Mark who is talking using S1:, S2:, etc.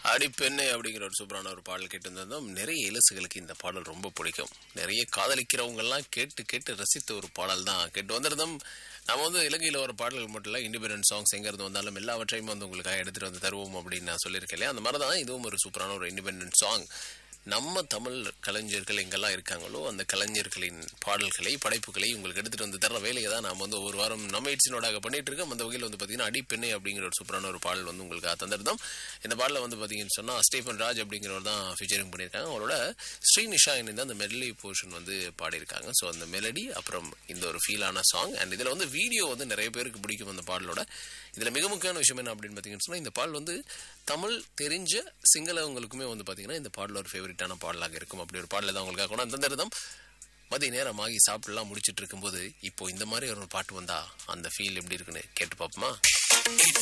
S1: அடிப்பெண்ணை அப்படிங்கிற ஒரு சூப்பரான ஒரு பாடல் கேட்டு வந்திருந்தோம் நிறைய இலசுகளுக்கு இந்த பாடல் ரொம்ப பிடிக்கும் நிறைய காதலிக்கிறவங்க எல்லாம் கேட்டு கேட்டு ரசித்த ஒரு பாடல் தான் கேட்டு வந்திருந்தோம் நம்ம வந்து இலங்கையில் ஒரு பாடல்கள் மட்டும் இல்லை இண்டிபெண்டன்ட் சாங்ஸ் எங்கிறது வந்தாலும் எல்லாவற்றையும் வந்து உங்களுக்காக எடுத்துட்டு வந்து தருவோம் அப்படின்னு நான் சொல்லியிருக்கேன் இல்லையா அந்த மாதிரி தான் இதுவும் ஒரு சூப்பரான ஒரு இண்டிபெண்டன்ட் சாங் நம்ம தமிழ் கலைஞர்கள் எங்கெல்லாம் இருக்காங்களோ அந்த கலைஞர்களின் பாடல்களை படைப்புகளை உங்களுக்கு எடுத்துட்டு வந்து தர வேலையை தான் நாம வந்து ஒரு வாரம் நம்ம இட்ஸினோடாக பண்ணிட்டு இருக்கோம் அந்த வகையில் வந்து பார்த்தீங்கன்னா அடிப்பெண்ணை அப்படிங்கிற ஒரு சூப்பரான ஒரு பாடல் வந்து உங்களுக்கு தந்திருந்தோம் இந்த பாடலில் வந்து பார்த்தீங்கன்னு சொன்னால் ஸ்டீஃபன் ராஜ் அப்படிங்கிறவர் தான் ஃபீச்சரிங் பண்ணியிருக்காங்க அவரோட ஸ்ரீநிஷா இணைந்து அந்த மெலடி போர்ஷன் வந்து பாடியிருக்காங்க ஸோ அந்த மெலடி அப்புறம் இந்த ஒரு ஃபீலான சாங் அண்ட் இதில் வந்து வீடியோ வந்து நிறைய பேருக்கு பிடிக்கும் அந்த பாடலோட இதில் மிக முக்கியமான விஷயம் என்ன அப்படின்னு பார்த்தீங்கன்னு சொன்னால் இந்த பாடல் வந்து தமிழ் தெரிஞ்ச சிங்களவங்களுக்குமே வந்து பார்த்தீங்கன்னா இந்த பாடல் ஒரு ஃபேவரட்டான பாடலாக இருக்கும் அப்படி ஒரு பாடலை தான் உங்களுக்காக கொண்டு தந்திருந்தோம் மதிய நேரம் ஆகி சாப்பிட்டுலாம் முடிச்சிட்டு இருக்கும்போது இப்போ இந்த மாதிரி ஒரு பாட்டு வந்தா அந்த ஃபீல் எப்படி இருக்குன்னு கேட்டு பார்ப்போமா